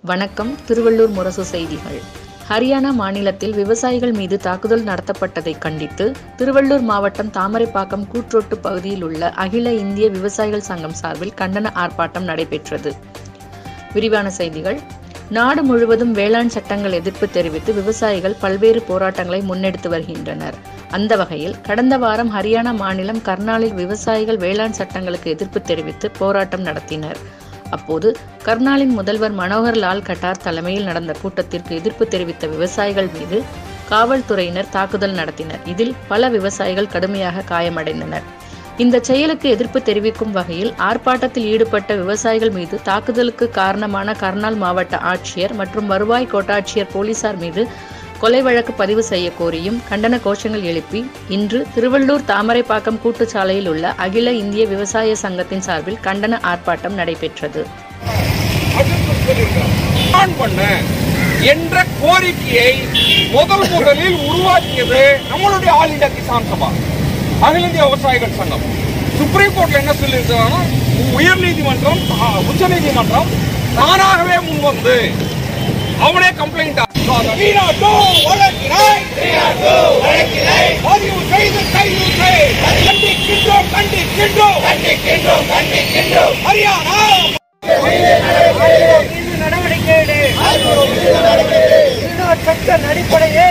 வணக்கம் திருவள்ளூர் முரசு செய்திகள் ஹரியானா மாநிலத்தில் விவசாயிகள் மீது தாக்குதல் நடத்தப்பட்டதை கண்டித்து திருவள்ளூர் மாவட்டம் தாமரைப்பாக்கம் கூற்றோட்டு பகுதியில் உள்ள அகில இந்திய விவசாயிகள் சங்கம் சார்பில் கண்டன ஆர்ப்பாட்டம் நடைபெற்றது விரிவான செய்திகள் நாடு முழுவதும் வேளாண் சட்டங்கள் எதிர்ப்பு தெரிவித்து விவசாயிகள் பல்வேறு போராட்டங்களை முன்னெடுத்து வருகின்றனர் அந்த வகையில் கடந்த வாரம் ஹரியானா மாநிலம் கர்னாலில் விவசாயிகள் வேளாண் சட்டங்களுக்கு எதிர்ப்பு தெரிவித்து போராட்டம் நடத்தினர் அப்போது கர்னாலின் முதல்வர் மனோகர் லால் கட்டார் தலைமையில் நடந்த கூட்டத்திற்கு எதிர்ப்பு தெரிவித்த விவசாயிகள் மீது காவல்துறையினர் தாக்குதல் நடத்தினர் இதில் பல விவசாயிகள் கடுமையாக காயமடைந்தனர் இந்த செயலுக்கு எதிர்ப்பு தெரிவிக்கும் வகையில் ஆர்ப்பாட்டத்தில் ஈடுபட்ட விவசாயிகள் மீது தாக்குதலுக்கு காரணமான கர்னால் மாவட்ட ஆட்சியர் மற்றும் வருவாய் கோட்டாட்சியர் போலீசார் மீது கொலை வழக்கு பதிவு செய்ய கோரியும் கண்டன கோஷங்கள் எழுப்பி இன்று திருவள்ளூர் தாமரைப்பாக்கம் கூட்டுச்சாலையில் உள்ள அகில இந்திய விவசாய சங்கத்தின் சார்பில் கண்டன ஆர்ப்பாட்டம் நடைபெற்றது ஆன் பண்ண என்ற கோரிக்கையை முதல் முதலில் உருவாக்கியது நம்மளுடைய ஆல் இந்தியா கிசான் சபா அகில இந்திய விவசாயிகள் சங்கம் சுப்ரீம் கோர்ட்ல என்ன சொல்லியிருக்காங்கன்னா உயர் நீதிமன்றம் உச்ச நீதிமன்றம் தானாகவே முன் வந்து அவனே கம்ப்ளைண்ட் பதிவு செய்து கைது செய். கண்டிக்கின்றோம் கண்டிக்கின்றோம் கண்டிக்கின்றோம் கண்டிக்கின்றோம் ஹரியானா மீது நடவடிக்கை எடு. மீனவ சட்ட அடிப்படையே